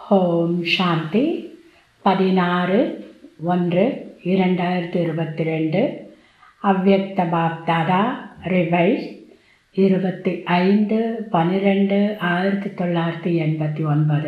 ஓம் சாந்தி பதினாறு ஒன்று இரண்டாயிரத்தி இருபத்தி ரெண்டு அவ்யக்த பாப்தாதா ரிவைஸ் இருபத்தி ஐந்து பன்னிரெண்டு ஆயிரத்தி தொள்ளாயிரத்தி எண்பத்தி ஒன்பது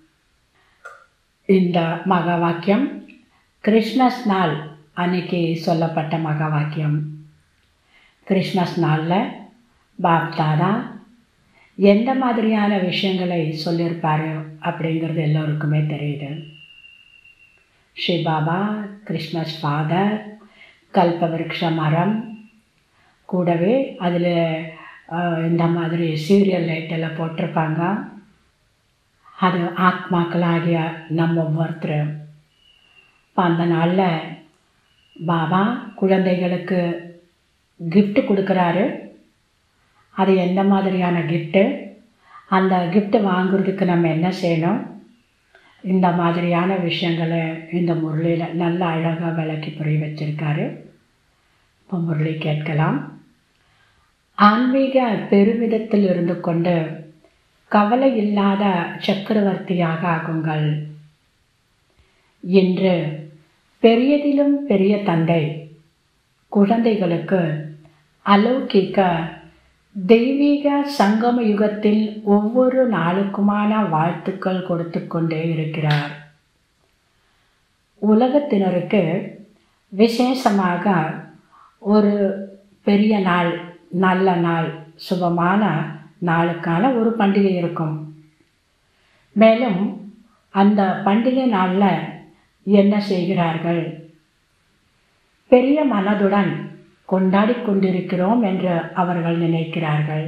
இந்த மகா வாக்கியம் கிருஷ்ணஸ் நாள் அன்னைக்கு சொல்லப்பட்ட மகா வாக்கியம் கிருஷ்ணஸ் நாளில் பாப்தாதா எந்த மாதிரியான விஷயங்களை சொல்லியிருப்பாரு அப்படிங்கிறது எல்லோருக்குமே தெரியுது ஸ்ரீ பாபா கிருஷ்ணஸ் ஃபாதர் கல்பவருஷ மரம் கூடவே அதில் இந்த மாதிரி சீரியல் லைட்டெல்லாம் போட்டிருப்பாங்க அது ஆத்மாக்களாகிய நம்ம ஒவ்வொருத்தர் இப்போ அந்த நாளில் பாபா குழந்தைகளுக்கு கிஃப்ட் கொடுக்குறாரு அது எந்த மாதிரியான கிஃப்ட்டு அந்த கிஃப்ட்டு வாங்குறதுக்கு நம்ம என்ன செய்யணும் இந்த மாதிரியான விஷயங்களை இந்த முரளியில் நல்ல அழகாக விளக்கி புரிய வச்சிருக்காரு இப்போ முரளி கேட்கலாம் ஆன்மீக பெருமிதத்தில் இருந்து கொண்டு கவலை இல்லாத சக்கரவர்த்தியாக ஆகுங்கள் என்று பெரியதிலும் பெரிய தந்தை குழந்தைகளுக்கு அலௌகிக்க தெய்வீக சங்கம யுகத்தில் ஒவ்வொரு நாளுக்குமான வாழ்த்துக்கள் கொடுத்து கொண்டே இருக்கிறார் உலகத்தினருக்கு விசேஷமாக ஒரு பெரிய நாள் நல்ல நாள் சுபமான நாளுக்கான ஒரு பண்டிகை இருக்கும் மேலும் அந்த பண்டிகை நாளில் என்ன செய்கிறார்கள் பெரிய மனதுடன் கொண்டாடி கொண்டிருக்கிறோம் என்று அவர்கள் நினைக்கிறார்கள்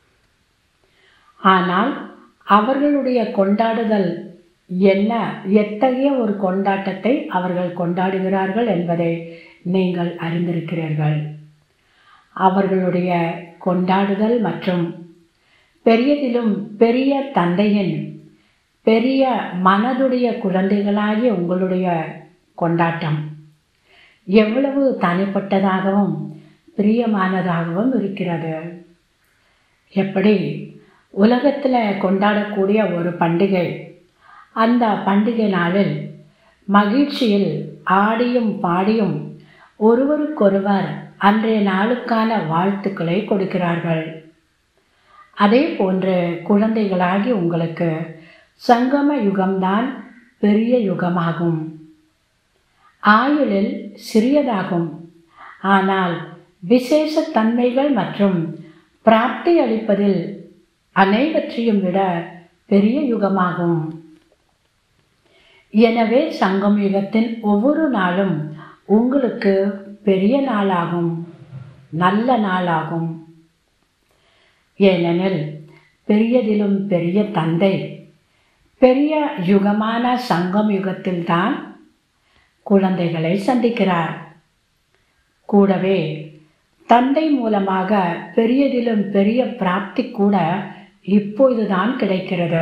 ஆனால் அவர்களுடைய கொண்டாடுதல் என்ன எத்தகைய ஒரு கொண்டாட்டத்தை அவர்கள் கொண்டாடுகிறார்கள் என்பதை நீங்கள் அறிந்திருக்கிறீர்கள் அவர்களுடைய கொண்டாடுதல் மற்றும் பெரியதிலும் பெரிய தந்தையின் பெரிய மனதுடைய குழந்தைகளாகிய உங்களுடைய கொண்டாட்டம் எவ்வளவு தனிப்பட்டதாகவும் பிரியமானதாகவும் இருக்கிறது எப்படி உலகத்தில் கொண்டாடக்கூடிய ஒரு பண்டிகை அந்த பண்டிகை நாளில் மகிழ்ச்சியில் ஆடியும் பாடியும் ஒருவருக்கொருவர் அன்றைய நாளுக்கான வாழ்த்துக்களை கொடுக்கிறார்கள் அதே போன்று குழந்தைகளாகி உங்களுக்கு சங்கம யுகம்தான் பெரிய யுகமாகும் ஆயுளில் சிறியதாகும் ஆனால் விசேஷ தன்மைகள் மற்றும் பிராப்தி அளிப்பதில் அனைவற்றையும் விட பெரிய யுகமாகும் எனவே சங்கம் யுகத்தின் ஒவ்வொரு நாளும் உங்களுக்கு பெரிய நாளாகும் நல்ல நாளாகும் ஏனெனில் பெரியதிலும் பெரிய தந்தை பெரிய யுகமான சங்கம் யுகத்தில்தான் குழந்தைகளை சந்திக்கிறார் கூடவே தந்தை மூலமாக பெரியதிலும் பெரிய பிராப்தி கூட இப்பொழுதுதான் கிடைக்கிறது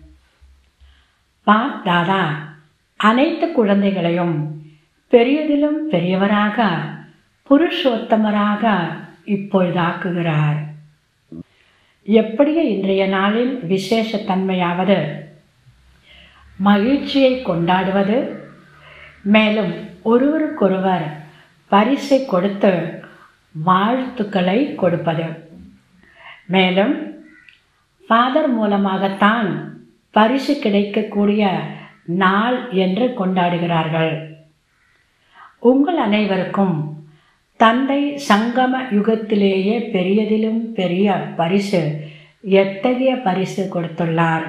பாப் தாதா அனைத்து குழந்தைகளையும் பெரியதிலும் பெரியவராக புருஷோத்தமராக இப்பொழுதாக்குகிறார் எப்படியே இன்றைய நாளின் விசேஷத்தன்மையாவது மகிழ்ச்சியை கொண்டாடுவது மேலும் ஒருவருக்கொருவர் பரிசை கொடுத்து வாழ்த்துக்களை கொடுப்பது மேலும் ஃபாதர் மூலமாகத்தான் பரிசு கிடைக்கக்கூடிய நாள் என்று கொண்டாடுகிறார்கள் உங்கள் அனைவருக்கும் தந்தை சங்கம யுகத்திலேயே பெரியதிலும் பெரிய பரிசு எத்தகைய பரிசு கொடுத்துள்ளார்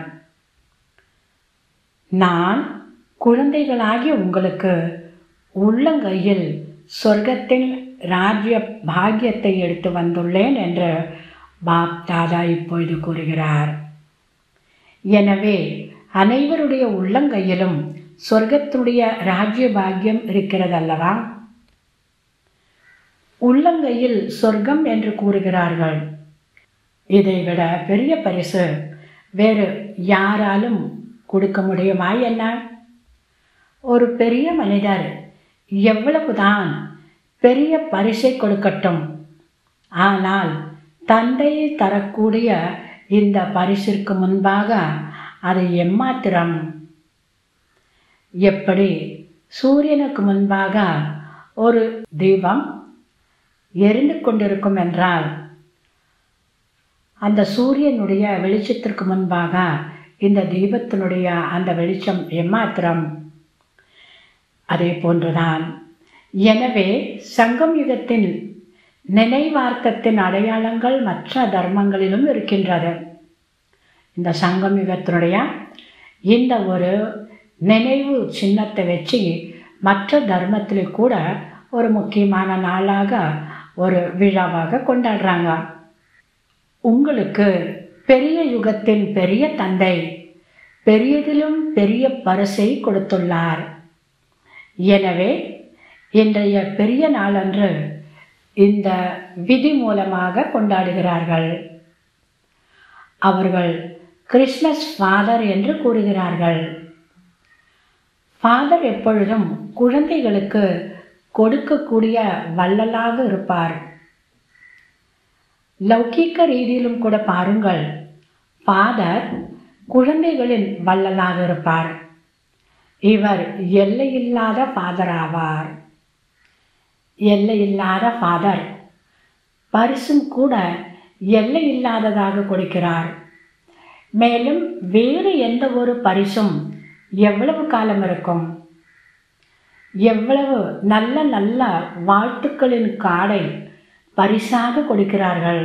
நான் குழந்தைகளாகி உங்களுக்கு உள்ளங்கையில் சொர்க்கத்தின் ராஜ்ய பாக்கியத்தை எடுத்து வந்துள்ளேன் என்று பாப் தாதா இப்பொழுது கூறுகிறார் எனவே அனைவருடைய உள்ளங்கையிலும் சொர்க்கத்துடைய ராஜ்ய பாக்கியம் இருக்கிறது அல்லவா உள்ளங்கையில் சொர்க்கம் என்று கூறுகிறார்கள் இதைவிட பெரிய பரிசு வேறு யாராலும் கொடுக்க முடியுமா என்ன ஒரு பெரிய மனிதர் எவ்வளவுதான் பெரிய பரிசை கொடுக்கட்டும் ஆனால் தந்தை தரக்கூடிய இந்த பரிசிற்கு முன்பாக அது எம்மாத்திரம் எப்படி சூரியனுக்கு முன்பாக ஒரு தீபம் எரிந்து கொண்டிருக்கும் என்றால் அந்த சூரியனுடைய வெளிச்சத்திற்கு முன்பாக இந்த தீபத்தினுடைய அந்த வெளிச்சம் எம்மாத்திரம் அதே போன்றுதான் எனவே சங்கம் யுகத்தின் நினைவார்த்தத்தின் அடையாளங்கள் மற்ற தர்மங்களிலும் இருக்கின்றது இந்த சங்கம் யுகத்தினுடைய இந்த ஒரு நினைவு சின்னத்தை வச்சு மற்ற தர்மத்தில் கூட ஒரு முக்கியமான நாளாக ஒரு விழாவாக கொண்டாடுறாங்க உங்களுக்கு பெரிய யுகத்தின் பெரிய தந்தை பெரியதிலும் பெரிய பரிசை கொடுத்துள்ளார் எனவே இன்றைய பெரிய நாளன்று இந்த விதி மூலமாக கொண்டாடுகிறார்கள் அவர்கள் கிறிஸ்மஸ் ஃபாதர் என்று கூறுகிறார்கள் ஃபாதர் எப்பொழுதும் குழந்தைகளுக்கு கொடுக்கக்கூடிய வள்ளலாக இருப்பார் லௌகீக ரீதியிலும் கூட பாருங்கள் ஃபாதர் குழந்தைகளின் வள்ளலாக இருப்பார் இவர் எல்லையில்லாத ஃபாதர் ஆவார் எல்லையில்லாத ஃபாதர் பரிசும் கூட எல்லை இல்லாததாக கொடுக்கிறார் மேலும் வேறு எந்த ஒரு பரிசும் எவ்வளவு காலம் இருக்கும் எவ்வளவு நல்ல நல்ல வாழ்த்துக்களின் காடை பரிசாக கொடுக்கிறார்கள்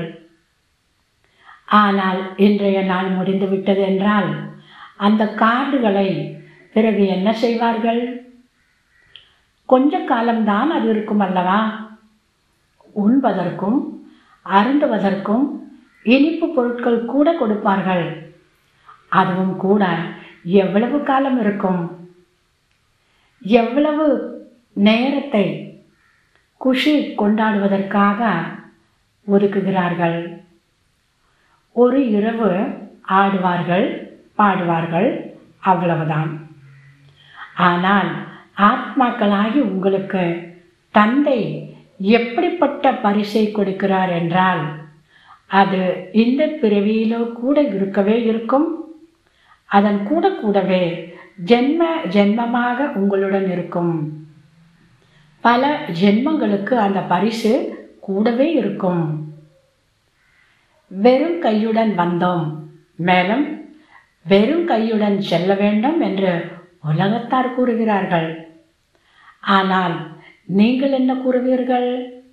ஆனால் இன்றைய நாள் முடிந்துவிட்டது என்றால் அந்த கார்டுகளை பிறகு என்ன செய்வார்கள் கொஞ்ச காலம்தான் அது இருக்கும் அல்லவா உண்பதற்கும் அருந்துவதற்கும் இனிப்பு பொருட்கள் கூட கொடுப்பார்கள் அதுவும் கூட எவ்வளவு காலம் இருக்கும் எவ்வளவு நேரத்தை குஷி கொண்டாடுவதற்காக ஒதுக்குகிறார்கள் ஒரு இரவு ஆடுவார்கள் பாடுவார்கள் அவ்வளவுதான் ஆனால் ஆத்மாக்களாகி உங்களுக்கு தந்தை எப்படிப்பட்ட பரிசை கொடுக்கிறார் என்றால் அது இந்த பிறவியிலோ கூட இருக்கவே இருக்கும் அதன் கூட கூடவே ஜென்ம ஜென்மமாக உங்களுடன் இருக்கும் பல ஜென்மங்களுக்கு அந்த பரிசு கூடவே இருக்கும் வெறும் கையுடன் வந்தோம் மேலும் வெறும் கையுடன் செல்ல வேண்டும் என்று உலகத்தார் கூறுகிறார்கள் ஆனால் நீங்கள் என்ன கூறுவீர்கள்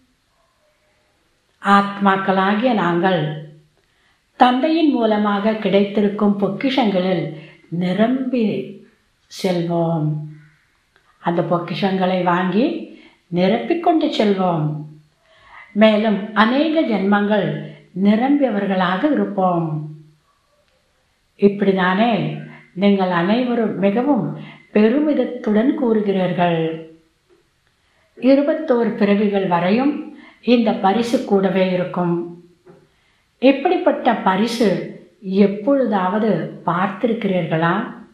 ஆத்மாக்களாகிய நாங்கள் தந்தையின் மூலமாக கிடைத்திருக்கும் பொக்கிஷங்களில் நிரம்பி செல்வோம் அந்த பொக்கிஷங்களை வாங்கி நிரப்பிக்கொண்டு செல்வோம் மேலும் அநேக ஜென்மங்கள் நிரம்பியவர்களாக இருப்போம் இப்படிதானே நீங்கள் அனைவரும் மிகவும் பெருமிதத்துடன் கூறுகிறீர்கள் இருபத்தோரு பிறவிகள் வரையும் இந்த பரிசு கூடவே இருக்கும் இப்படிப்பட்ட பரிசு எப்பொழுதாவது பார்த்திருக்கிறீர்களா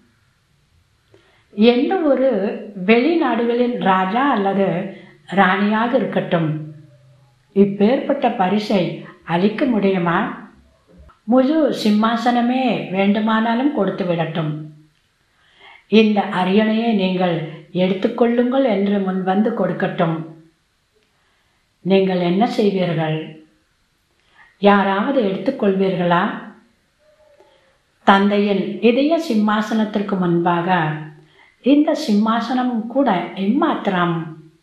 எந்த ஒரு வெளிநாடுகளின் ராஜா அல்லது ராணியாக இருக்கட்டும் இப்பேற்பட்ட பரிசை அளிக்க முடியுமா முழு சிம்மாசனமே வேண்டுமானாலும் கொடுத்து விடட்டும் இந்த அரியணையை நீங்கள் எடுத்துக்கொள்ளுங்கள் என்று முன் வந்து கொடுக்கட்டும் நீங்கள் என்ன செய்வீர்கள் யாராவது எடுத்துக்கொள்வீர்களா தந்தையின் இதய சிம்மாசனத்திற்கு முன்பாக இந்த சிம்மாசனமும் கூட எம்மாத்திரம்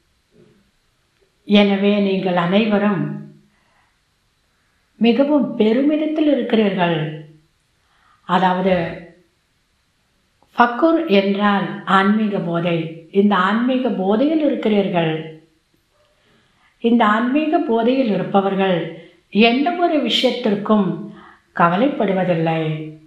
எனவே நீங்கள் அனைவரும் மிகவும் பெருமிதத்தில் இருக்கிறீர்கள் அதாவது ஃபக்குர் என்றால் ஆன்மீக போதை இந்த ஆன்மீக போதையில் இருக்கிறீர்கள் இந்த ஆன்மீக போதையில் இருப்பவர்கள் எந்த ஒரு விஷயத்திற்கும் கவலைப்படுவதில்லை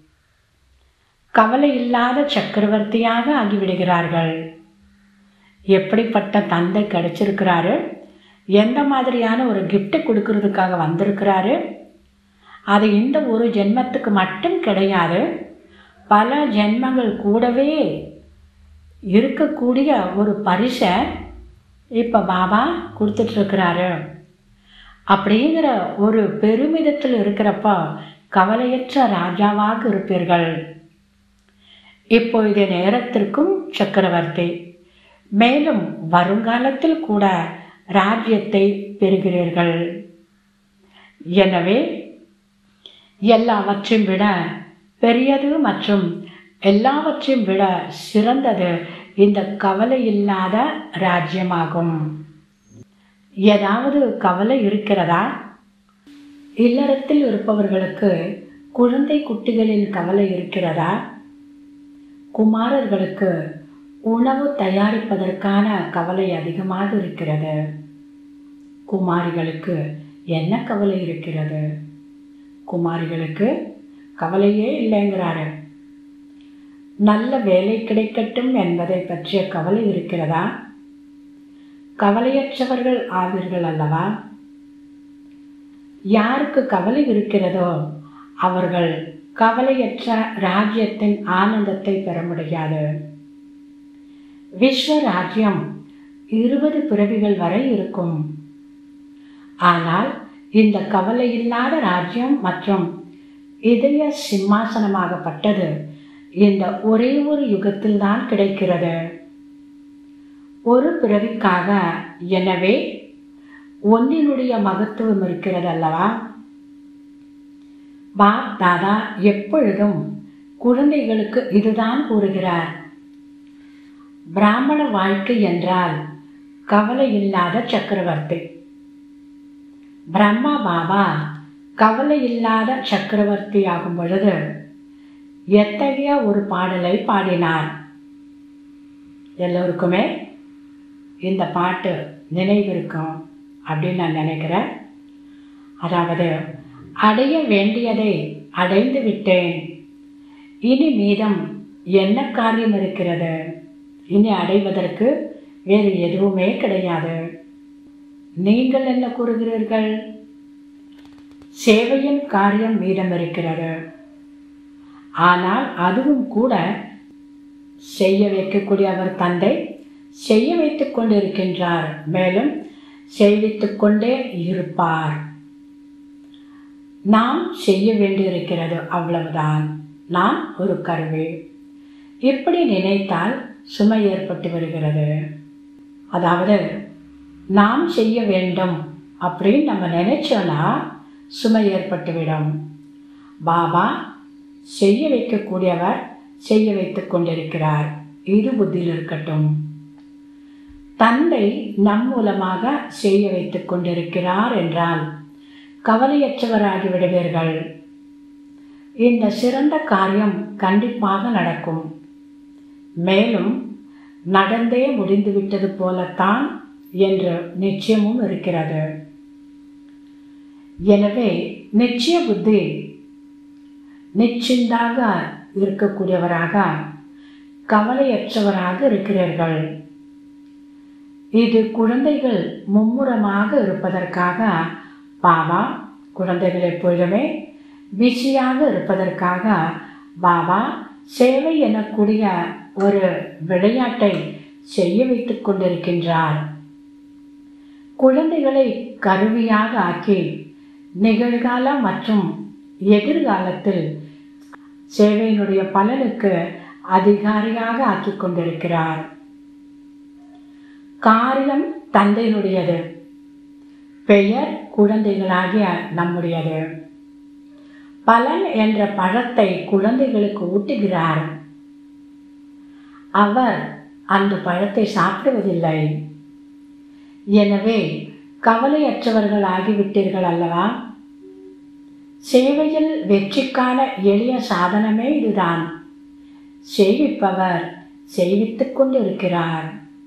கவலை இல்லாத சக்கரவர்த்தியாக ஆகிவிடுகிறார்கள் எப்படிப்பட்ட தந்தை கிடைச்சிருக்கிறாரு எந்த மாதிரியான ஒரு கிஃப்ட் கொடுக்கறதுக்காக வந்திருக்கிறாரு அது இந்த ஒரு ஜென்மத்துக்கு மட்டும் கிடையாது பல ஜென்மங்கள் கூடவே இருக்கக்கூடிய ஒரு பரிசை இப்போ பாபா கொடுத்துட்ருக்கிறாரு அப்படிங்கிற ஒரு பெருமிதத்தில் இருக்கிறப்ப கவலையற்ற ராஜாவாக இருப்பீர்கள் இப்பொழுது நேரத்திற்கும் சக்கரவர்த்தி மேலும் வருங்காலத்தில் கூட ராஜ்யத்தை பெறுகிறீர்கள் எனவே எல்லாவற்றையும் விட பெரியது மற்றும் எல்லாவற்றையும் விட சிறந்தது இந்த கவலை இல்லாத ராஜ்யமாகும் ஏதாவது கவலை இருக்கிறதா இல்லறத்தில் இருப்பவர்களுக்கு குழந்தை குட்டிகளின் கவலை இருக்கிறதா குமாரர்களுக்கு உணவு தயாரிப்பதற்கான கவலை அதிகமாக இருக்கிறது குமாரிகளுக்கு என்ன கவலை இருக்கிறது குமாரிகளுக்கு கவலையே இல்லைங்கிறாரு நல்ல வேலை கிடைக்கட்டும் என்பதை பற்றிய கவலை இருக்கிறதா கவலையற்றவர்கள் ஆவீர்கள் அல்லவா யாருக்கு கவலை இருக்கிறதோ அவர்கள் கவலையற்ற ராஜ்யத்தின் ஆனந்தத்தை பெற முடியாது விஸ்வ ராஜ்யம் இருபது பிறவிகள் வரை இருக்கும் ஆனால் இந்த கவலை இல்லாத ராஜ்யம் மற்றும் இதய சிம்மாசனமாகப்பட்டது இந்த ஒரே ஒரு யுகத்தில் தான் கிடைக்கிறது ஒரு பிறவிக்காக எனவே ஒன்றினுடைய மகத்துவம் இருக்கிறது அல்லவா பாப் தாதா எப்பொழுதும் குழந்தைகளுக்கு இதுதான் கூறுகிறார் பிராமண வாழ்க்கை என்றால் கவலை இல்லாத சக்கரவர்த்தி பிரம்மா பாபா கவலை இல்லாத சக்கரவர்த்தி ஆகும் பொழுது எத்தகைய ஒரு பாடலை பாடினார் எல்லோருக்குமே இந்த பாட்டு நினைவிருக்கும் அப்படின்னு நான் நினைக்கிறேன் அதாவது அடைய வேண்டியதை அடைந்து விட்டேன் இனி மீதம் என்ன காரியம் இருக்கிறது இனி அடைவதற்கு வேறு எதுவுமே கிடையாது நீங்கள் என்ன கூறுகிறீர்கள் சேவையின் காரியம் மீதம் இருக்கிறது ஆனால் அதுவும் கூட செய்ய வைக்கக்கூடிய அவர் தந்தை செய்ய வைத்துக் கொண்டிருக்கின்றார் மேலும் செய்வித்துக் கொண்டே இருப்பார் நாம் செய்ய வேண்டியிருக்கிறது அவ்வளவுதான் நான் ஒரு கருவி இப்படி நினைத்தால் சுமை ஏற்பட்டு வருகிறது அதாவது நாம் செய்ய வேண்டும் அப்படின்னு நம்ம நினைச்சோன்னா சுமை ஏற்பட்டுவிடும் பாபா செய்ய வைக்கக்கூடியவர் செய்ய வைத்துக் கொண்டிருக்கிறார் இது புத்தியில் இருக்கட்டும் தந்தை நம் மூலமாக செய்ய வைத்துக் கொண்டிருக்கிறார் என்றால் கவலையற்றவராகி விடுவீர்கள் இந்த சிறந்த காரியம் கண்டிப்பாக நடக்கும் மேலும் நடந்தே முடிந்துவிட்டது போலத்தான் என்று நிச்சயமும் இருக்கிறது எனவே நிச்சய புத்தி நிச்சிந்தாக இருக்கக்கூடியவராக கவலையற்றவராக இருக்கிறீர்கள் இது குழந்தைகள் மும்முரமாக இருப்பதற்காக பாபா குழந்தைகள் எப்பொழுதுமே பிஸியாக இருப்பதற்காக பாபா சேவை எனக்கூடிய ஒரு விளையாட்டை செய்ய வைத்துக் கொண்டிருக்கின்றார் குழந்தைகளை கருவியாக ஆக்கி நிகழ்காலம் மற்றும் எதிர்காலத்தில் சேவையினுடைய பலனுக்கு அதிகாரியாக ஆக்கிக் கொண்டிருக்கிறார் காரியம் தந்தையினுடையது பெயர் குழந்தைகளாகிய நம்முடையது பலன் என்ற பழத்தை குழந்தைகளுக்கு ஊட்டுகிறார் அவர் அந்த பழத்தை சாப்பிடுவதில்லை எனவே கவலையற்றவர்கள் ஆகிவிட்டீர்கள் அல்லவா சேவையில் வெற்றிக்கான எளிய சாதனமே இதுதான் செய்விப்பவர் செய்வித்துக் கொண்டிருக்கிறார்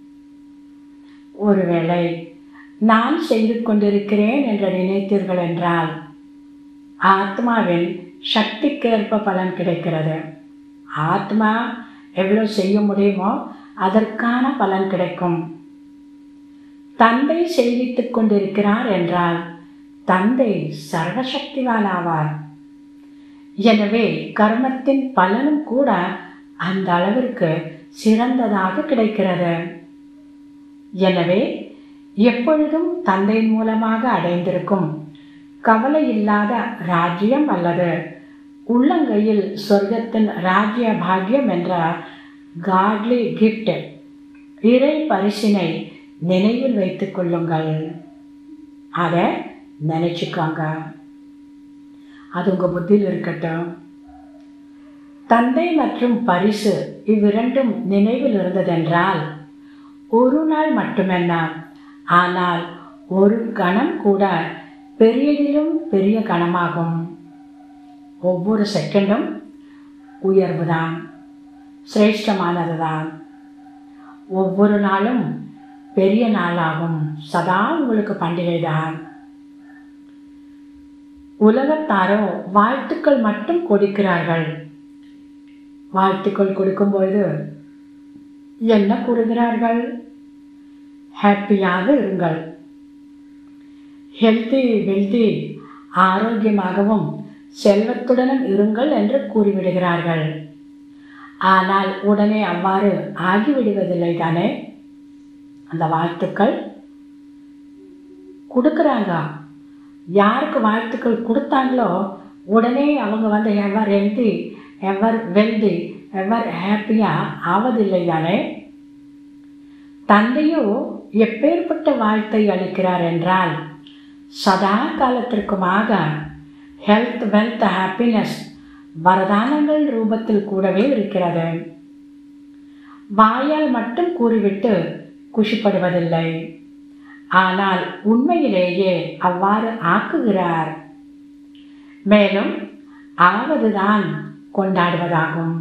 ஒருவேளை நான் செய்து கொண்டிருக்கிறேன் என்று நினைத்தீர்கள் என்றால் ஆத்மாவின் சக்திக்கேற்ப பலன் கிடைக்கிறது ஆத்மா எவ்வளோ செய்ய முடியுமோ அதற்கான பலன் கிடைக்கும் தந்தை செய்வித்துக் கொண்டிருக்கிறார் என்றால் தந்தை சர்வசக்திவான் ஆவார் எனவே கர்மத்தின் பலனும் கூட அந்த அளவிற்கு சிறந்ததாக கிடைக்கிறது எனவே எப்பொழுதும் தந்தையின் மூலமாக அடைந்திருக்கும் கவலை இல்லாத ராஜ்யம் அல்லது உள்ளங்கையில் சொர்க்கத்தின் ராஜ்ய பாக்யம் என்ற காட்லி கிஃப்ட் இறை பரிசினை நினைவில் வைத்துக் கொள்ளுங்கள் அதை நினச்சிக்கோங்க அது உங்கள் புத்தியில் இருக்கட்டும் தந்தை மற்றும் பரிசு இவ்விரண்டும் நினைவில் இருந்ததென்றால் ஒரு நாள் மட்டுமென்ன ஆனால் ஒரு கணம் கூட பெரியதிலும் பெரிய கணமாகும் ஒவ்வொரு செகண்டும் உயர்வுதான் சிரேஷ்டமானது தான் ஒவ்வொரு நாளும் பெரிய நாளாகும் சதா உங்களுக்கு பண்டிகை தான் உலகத்தாரோ வாழ்த்துக்கள் மட்டும் கொடுக்கிறார்கள் வாழ்த்துக்கள் கொடுக்கும்பொழுது என்ன கூறுகிறார்கள் ஹாப்பியாக இருங்கள் ஹெல்த்தி வெல்தி ஆரோக்கியமாகவும் செல்வத்துடனும் இருங்கள் என்று கூறிவிடுகிறார்கள் ஆனால் உடனே அவ்வாறு ஆகிவிடுவதில்லை தானே அந்த வாழ்த்துக்கள் கொடுக்குறாங்க யாருக்கு வாழ்த்துக்கள் கொடுத்தாங்களோ உடனே அவங்க வந்து எவர் ஹெல்தி எவர் வெல்தி எவர் ஹாப்பியாக ஆவதில்லை தானே தந்தையோ எப்பேற்பட்ட வாழ்த்தை அளிக்கிறார் என்றால் சதா காலத்திற்குமாக ஹெல்த் வெல்த் ஹாப்பினஸ் வரதானங்கள் ரூபத்தில் கூடவே இருக்கிறது வாயால் மட்டும் கூறிவிட்டு குஷிப்படுவதில்லை ஆனால் உண்மையிலேயே அவ்வாறு ஆக்குகிறார் மேலும் ஆவதுதான் கொண்டாடுவதாகும்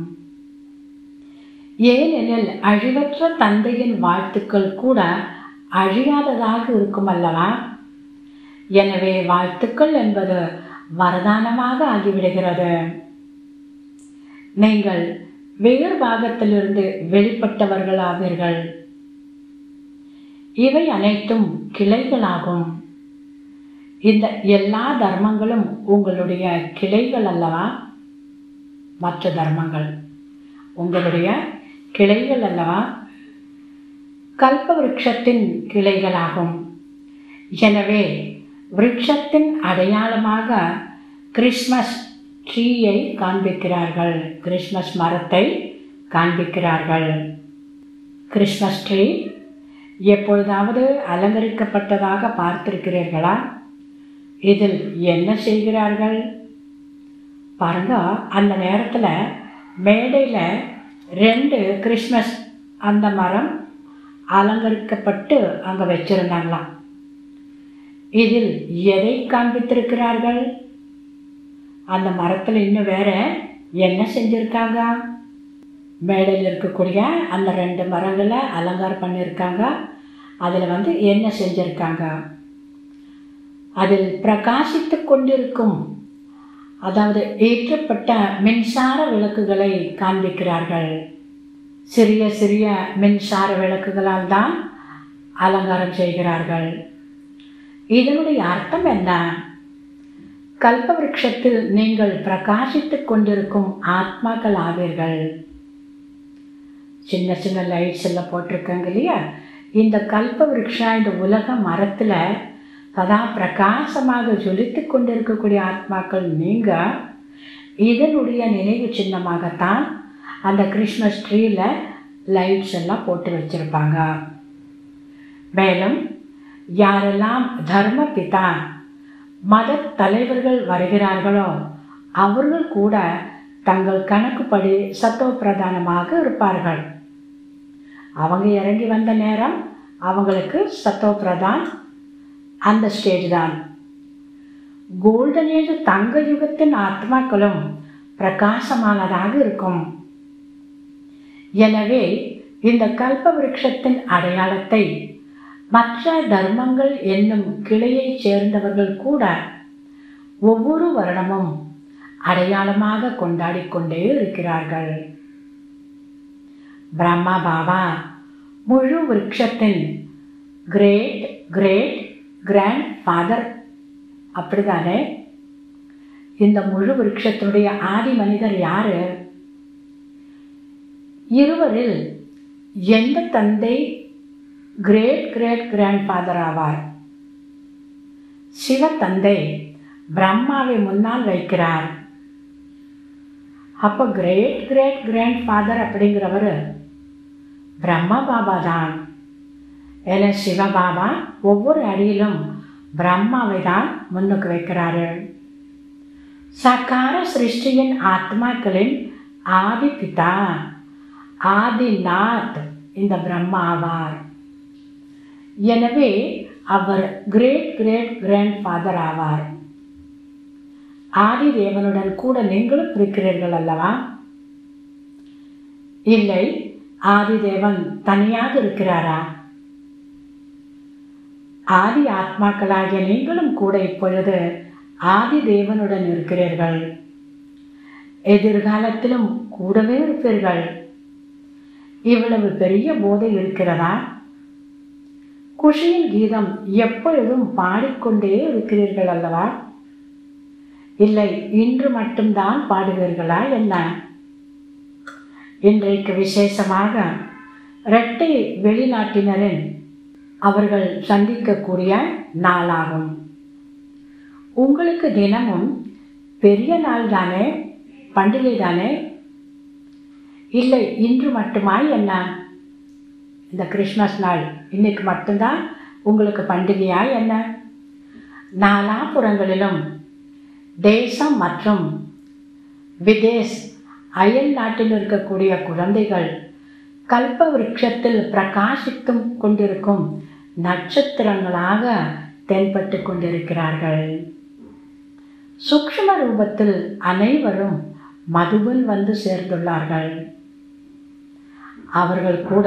ஏனெனில் அழிவற்ற தந்தையின் வாழ்த்துக்கள் கூட அழியாததாக இருக்கும் அல்லவா எனவே வாழ்த்துக்கள் என்பது வரதானமாக ஆகிவிடுகிறது நீங்கள் வேறு பாகத்திலிருந்து வெளிப்பட்டவர்கள் ஆவீர்கள் இவை அனைத்தும் கிளைகளாகும் இந்த எல்லா தர்மங்களும் உங்களுடைய கிளைகள் அல்லவா மற்ற தர்மங்கள் உங்களுடைய கிளைகள் அல்லவா கல்ப விருட்சத்தின் கிளைகளாகும் எனவே விருட்சத்தின் அடையாளமாக கிறிஸ்மஸ் ட்ரீயை காண்பிக்கிறார்கள் கிறிஸ்மஸ் மரத்தை காண்பிக்கிறார்கள் கிறிஸ்மஸ் ட்ரீ எப்பொழுதாவது அலங்கரிக்கப்பட்டதாக பார்த்திருக்கிறீர்களா இதில் என்ன செய்கிறார்கள் பாருங்க அந்த நேரத்தில் மேடையில் ரெண்டு கிறிஸ்மஸ் அந்த மரம் அலங்கரிக்கப்பட்டு அங்கே வச்சிருந்தாங்களாம் இதில் எதை காண்பித்திருக்கிறார்கள் அந்த மரத்தில் இன்னும் வேற என்ன செஞ்சுருக்காங்க மேடையில் இருக்கக்கூடிய அந்த ரெண்டு மரங்களை அலங்காரம் பண்ணியிருக்காங்க அதில் வந்து என்ன செஞ்சுருக்காங்க அதில் பிரகாசித்து கொண்டிருக்கும் அதாவது ஏற்றப்பட்ட மின்சார விளக்குகளை காண்பிக்கிறார்கள் சிறிய சிறிய மின்சார விளக்குகளால் தான் அலங்காரம் செய்கிறார்கள் இதனுடைய அர்த்தம் என்ன கல்பவருஷத்தில் நீங்கள் பிரகாசித்துக் கொண்டிருக்கும் ஆத்மாக்கள் ஆவீர்கள் சின்ன சின்ன லைட்ஸ் எல்லாம் போட்டிருக்காங்க இல்லையா இந்த கல்ப விருட்சா இந்த உலக மரத்தில் சதா பிரகாசமாக ஜொலித்து கொண்டிருக்கக்கூடிய ஆத்மாக்கள் நீங்கள் இதனுடைய நினைவு சின்னமாகத்தான் அந்த கிறிஸ்மஸ் ட்ரீயில் லைட்ஸ் எல்லாம் போட்டு வச்சுருப்பாங்க மேலும் யாரெல்லாம் தர்ம பிதா மத தலைவர்கள் வருகிறார்களோ அவர்கள் கூட தங்கள் கணக்குப்படி சத்தோ பிரதானமாக இருப்பார்கள் அவங்க இறங்கி வந்த நேரம் அவங்களுக்கு சத்தோ பிரதான் அந்த ஸ்டேஜ் தான் கோல்டன் ஏஜ் தங்க யுகத்தின் ஆத்மாக்களும் பிரகாசமானதாக இருக்கும் எனவே இந்த கல்ப விருட்சத்தின் அடையாளத்தை மற்ற தர்மங்கள் என்னும் கிளையைச் சேர்ந்தவர்கள் கூட ஒவ்வொரு வருடமும் அடையாளமாக கொண்டாடிக் கொண்டே இருக்கிறார்கள் பிரம்மா பாபா முழு விருட்சத்தின் கிரேட் கிரேட் கிராண்ட் ஃபாதர் அப்படிதானே இந்த முழு விருட்சத்தினுடைய ஆதி மனிதர் யாரு இருவரில் எந்த தந்தை கிரேட் கிரேட் கிராண்ட் ஃபாதர் ஆவார் சிவ தந்தை பிரம்மாவை முன்னால் வைக்கிறார் அப்போ கிரேட் கிரேட் கிராண்ட் ஃபாதர் அப்படிங்கிறவர் பிரம்மா பாபா தான் ஏன்னா சிவபாபா ஒவ்வொரு அடியிலும் பிரம்மாவை தான் முன்னுக்கு வைக்கிறாரு சக்கார சிருஷ்டியின் ஆத்மாக்களின் ஆதி பிதா ஆதிநாத் இந்த பிரம்மா ஆவார் எனவே அவர் கிரேட் கிரேட் கிராண்ட் ஃபாதர் ஆவார் ஆதி தேவனுடன் கூட நீங்களும் இருக்கிறீர்கள் அல்லவா இல்லை ஆதி தேவன் தனியாக இருக்கிறாரா ஆதி ஆத்மாக்களாகிய நீங்களும் கூட இப்பொழுது ஆதி தேவனுடன் இருக்கிறீர்கள் எதிர்காலத்திலும் கூடவே இருப்பீர்கள் இவ்வளவு பெரிய போதை இருக்கிறதா குஷியின் கீதம் எப்பொழுதும் பாடிக்கொண்டே இருக்கிறீர்கள் அல்லவா இல்லை இன்று மட்டும்தான் பாடுவீர்களா என்ன இன்றைக்கு விசேஷமாக இரட்டை வெளிநாட்டினரின் அவர்கள் சந்திக்கக்கூடிய நாளாகும் உங்களுக்கு தினமும் பெரிய நாள் தானே பண்டிகை தானே இல்லை இன்று மட்டுமா என்ன இந்த கிறிஸ்மஸ் நாள் இன்னைக்கு மட்டும்தான் உங்களுக்கு பண்டிகையா என்ன நாலாபுறங்களிலும் தேசம் மற்றும் விதேஷ் அயல் நாட்டில் இருக்கக்கூடிய குழந்தைகள் கல்ப விருட்சத்தில் பிரகாசித்தும் கொண்டிருக்கும் நட்சத்திரங்களாக தென்பட்டு கொண்டிருக்கிறார்கள் சூக்ஷ்ம ரூபத்தில் அனைவரும் மதுவில் வந்து சேர்ந்துள்ளார்கள் அவர்கள் கூட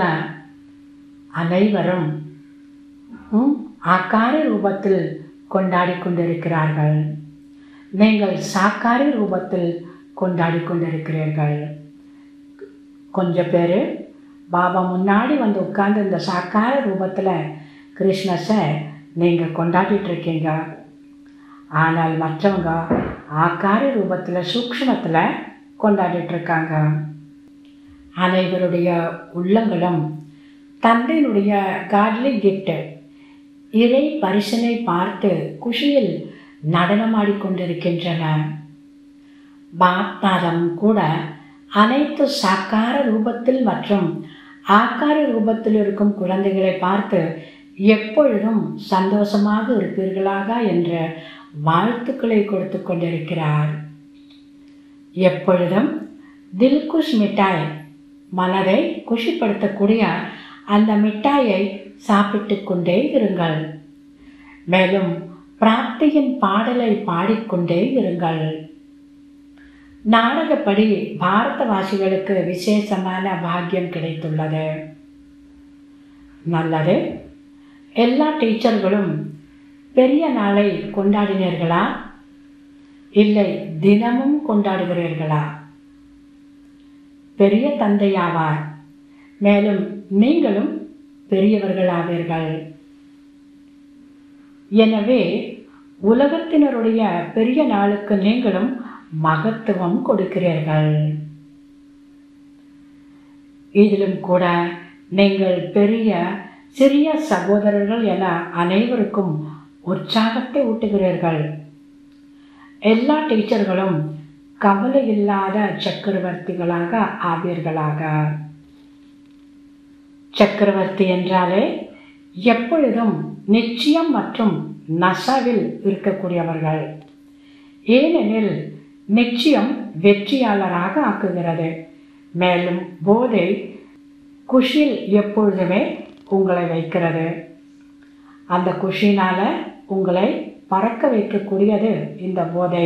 அனைவரும் ம், ஆக்கார ரூபத்தில் கொண்டாடி கொண்டிருக்கிறார்கள் நீங்கள் சாக்கார ரூபத்தில் கொண்டாடி கொண்டிருக்கிறீர்கள் கொஞ்சம் பேர் பாபா முன்னாடி வந்து உட்கார்ந்து இந்த சாக்கார ரூபத்தில் கிறிஸ்மஸை நீங்கள் கொண்டாடிட்டு இருக்கீங்க ஆனால் மற்றவங்க ஆக்கார ரூபத்தில் சூக்ஷ்மத்தில் கொண்டாடிட்டு இருக்காங்க அனைவருடைய உள்ளங்களும் தந்தையினுடைய காட்லி கிஃப்ட் இறை பரிசனை பார்த்து குஷியில் நடனமாடிக்கொண்டிருக்கின்றன பாப்தாதம் கூட அனைத்து சாக்கார ரூபத்தில் மற்றும் ஆக்கார ரூபத்தில் இருக்கும் குழந்தைகளை பார்த்து எப்பொழுதும் சந்தோஷமாக இருப்பீர்களாக என்ற வாழ்த்துக்களை கொடுத்து கொண்டிருக்கிறார் எப்பொழுதும் தில்குஷ் மிட்டாய் மனதை குஷிப்படுத்தக்கூடிய அந்த மிட்டாயை சாப்பிட்டு கொண்டே இருங்கள் மேலும் பிராப்தியின் பாடலை பாடிக்கொண்டே இருங்கள் நாடகப்படி பாரதவாசிகளுக்கு விசேஷமான பாக்கியம் கிடைத்துள்ளது நல்லது எல்லா டீச்சர்களும் பெரிய நாளை கொண்டாடினீர்களா இல்லை தினமும் கொண்டாடுகிறீர்களா பெரிய தந்தையாவார் மேலும் நீங்களும் பெரியவர்களாவீர்கள் எனவே உலகத்தினருடைய பெரிய நாளுக்கு நீங்களும் மகத்துவம் கொடுக்கிறீர்கள் இதிலும் கூட நீங்கள் பெரிய சிறிய சகோதரர்கள் என அனைவருக்கும் உற்சாகத்தை ஊட்டுகிறீர்கள் எல்லா டீச்சர்களும் கவலை இல்லாத சக்கரவர்த்திகளாக ஆவீர்களாக சக்கரவர்த்தி என்றாலே எப்பொழுதும் நிச்சயம் மற்றும் நசாவில் இருக்கக்கூடியவர்கள் ஏனெனில் நிச்சயம் வெற்றியாளராக ஆக்குகிறது மேலும் போதை குஷில் எப்பொழுதுமே உங்களை வைக்கிறது அந்த குஷினால உங்களை பறக்க வைக்கக்கூடியது இந்த போதை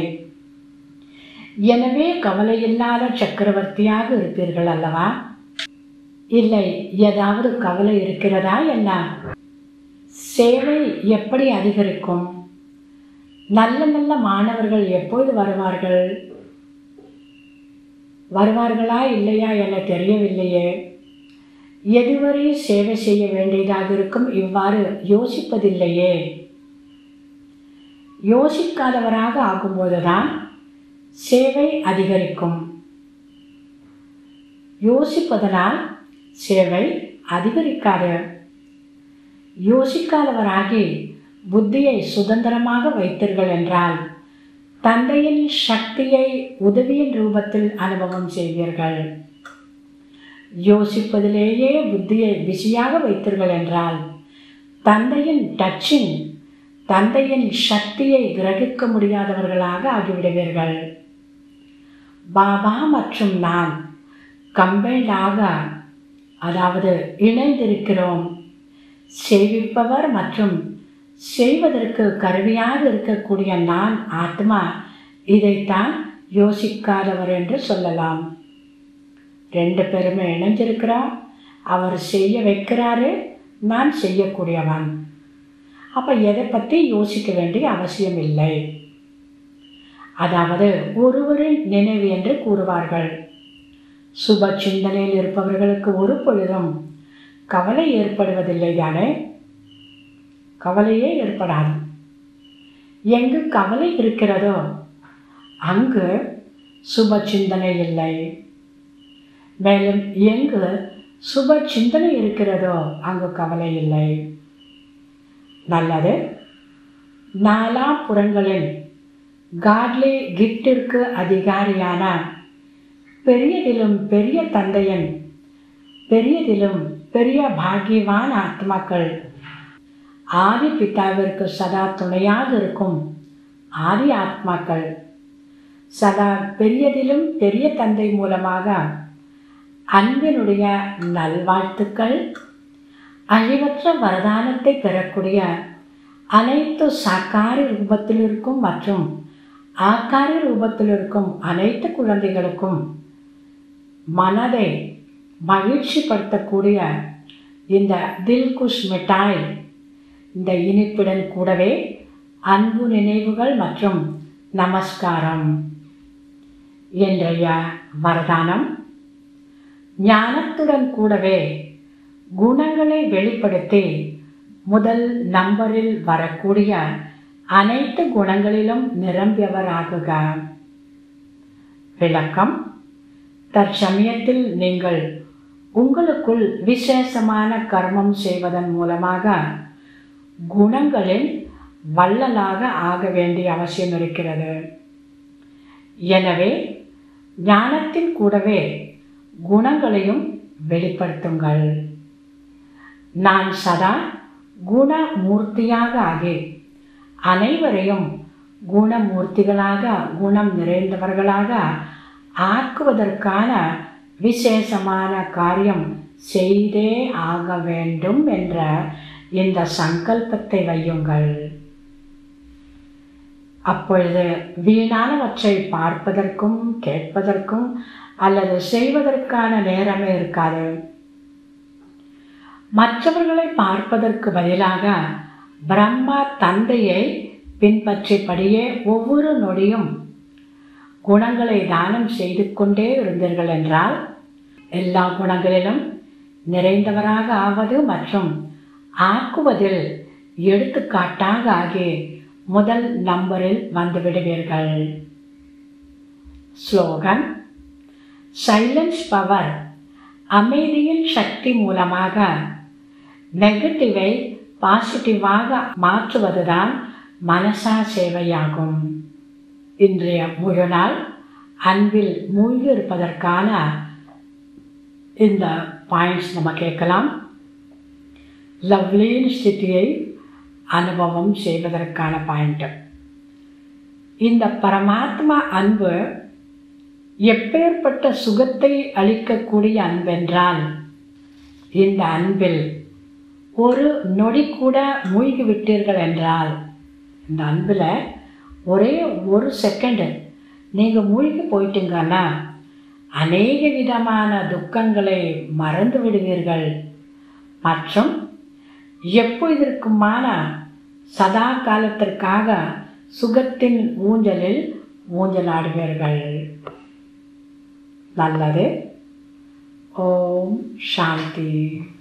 எனவே கவலையில்லாத சக்கரவர்த்தியாக இருப்பீர்கள் அல்லவா இல்லை ஏதாவது கவலை இருக்கிறதா என்ன சேவை எப்படி அதிகரிக்கும் நல்ல நல்ல மாணவர்கள் எப்பொழுது வருவார்கள் வருவார்களா இல்லையா என தெரியவில்லையே எதுவரை சேவை செய்ய வேண்டியதாக இருக்கும் இவ்வாறு யோசிப்பதில்லையே யோசிக்காதவராக ஆகும்போதுதான் சேவை அதிகரிக்கும் யோசிப்பதனால் சேவை அதிகரிக்காது யோசிக்காதவராகி புத்தியை சுதந்திரமாக வைத்தீர்கள் என்றால் தந்தையின் சக்தியை உதவியின் ரூபத்தில் அனுபவம் செய்வீர்கள் யோசிப்பதிலேயே புத்தியை பிஸியாக வைத்தீர்கள் என்றால் தந்தையின் டச்சின் தந்தையின் சக்தியை கிரகிக்க முடியாதவர்களாக ஆகிவிடுவீர்கள் பாபா மற்றும் நான் கம்பைண்டாக அதாவது இணைந்திருக்கிறோம் செய்விப்பவர் மற்றும் செய்வதற்கு கருவியாக இருக்கக்கூடிய நான் ஆத்மா இதைத்தான் யோசிக்காதவர் என்று சொல்லலாம் ரெண்டு பேருமே இணைஞ்சிருக்கிறோம் அவர் செய்ய வைக்கிறாரு நான் செய்யக்கூடியவன் அப்போ எதை பற்றி யோசிக்க வேண்டிய அவசியம் இல்லை அதாவது ஒருவரின் நினைவு என்று கூறுவார்கள் சுப சிந்தனையில் இருப்பவர்களுக்கு ஒரு பொழுதும் கவலை ஏற்படுவதில்லை தானே கவலையே ஏற்படாது எங்கு கவலை இருக்கிறதோ அங்கு சுப சிந்தனை இல்லை மேலும் எங்கு சுப சிந்தனை இருக்கிறதோ அங்கு கவலை இல்லை நல்லது நாலா புறங்களில் காட்லே கிட்டிற்கு அதிகாரியான பெரியதிலும் பெரிய தந்தையன் பெரியதிலும் பெரிய பாக்கியவான ஆத்மாக்கள் ஆதி பிதாவிற்கு சதா துணையாக இருக்கும் ஆதி ஆத்மாக்கள் சதா பெரியதிலும் பெரிய தந்தை மூலமாக அன்பினுடைய நல்வாழ்த்துக்கள் அழிவற்ற வரதானத்தை பெறக்கூடிய அனைத்து சாக்காரி ரூபத்தில் இருக்கும் மற்றும் ஆக்காரி ரூபத்தில் இருக்கும் அனைத்து குழந்தைகளுக்கும் மனதை மகிழ்ச்சிப்படுத்தக்கூடிய இந்த தில்குஷ் மிட்டாய் இந்த இனிப்புடன் கூடவே அன்பு நினைவுகள் மற்றும் நமஸ்காரம் இன்றைய வரதானம் ஞானத்துடன் கூடவே குணங்களை வெளிப்படுத்தி முதல் நம்பரில் வரக்கூடிய அனைத்து குணங்களிலும் நிரம்பியவராகுக விளக்கம் தற்சமயத்தில் நீங்கள் உங்களுக்குள் விசேஷமான கர்மம் செய்வதன் மூலமாக குணங்களில் வள்ளலாக ஆக வேண்டிய அவசியம் இருக்கிறது எனவே ஞானத்தின் கூடவே குணங்களையும் வெளிப்படுத்துங்கள் நான் சதா குணமூர்த்தியாக ஆகி அனைவரையும் குணமூர்த்திகளாக குணம் நிறைந்தவர்களாக ஆக்குவதற்கான விசேஷமான காரியம் செய்தே ஆக வேண்டும் என்ற இந்த சங்கல்பத்தை வையுங்கள் அப்பொழுது வீணானவற்றை பார்ப்பதற்கும் கேட்பதற்கும் அல்லது செய்வதற்கான நேரமே இருக்காது மற்றவர்களை பார்ப்பதற்கு பதிலாக பிரம்மா தந்தையை பின்பற்றியபடியே ஒவ்வொரு நொடியும் குணங்களை தானம் செய்து கொண்டே இருந்தீர்கள் என்றால் எல்லா குணங்களிலும் நிறைந்தவராக ஆவது மற்றும் ஆக்குவதில் எடுத்துக்காட்டாக ஆகி முதல் நம்பரில் வந்துவிடுவீர்கள் ஸ்லோகன் சைலன்ஸ் பவர் அமைதியின் சக்தி மூலமாக நெகட்டிவை பாசிட்டிவாக மாற்றுவதுதான் மனசா சேவையாகும் இன்றைய முழு நாள் அன்பில் மூழ்கி இருப்பதற்கான இந்த பாயிண்ட்ஸ் நம்ம கேட்கலாம் லவ்லியின் ஸ்திதியை அனுபவம் செய்வதற்கான பாயிண்ட் இந்த பரமாத்மா அன்பு எப்பேற்பட்ட சுகத்தை அளிக்கக்கூடிய அன்பென்றால் இந்த அன்பில் ஒரு நொடி கூட மூழ்கி விட்டீர்கள் என்றால் இந்த அன்பில் ஒரே ஒரு செகண்டு நீங்கள் மூழ்கி போயிட்டீங்கன்னா அநேக விதமான துக்கங்களை மறந்து விடுவீர்கள் மற்றும் எப்பொழுதற்குமான சதா காலத்திற்காக சுகத்தின் ஊஞ்சலில் ஊஞ்சலாடுவீர்கள் நல்லது ஓம் சாந்தி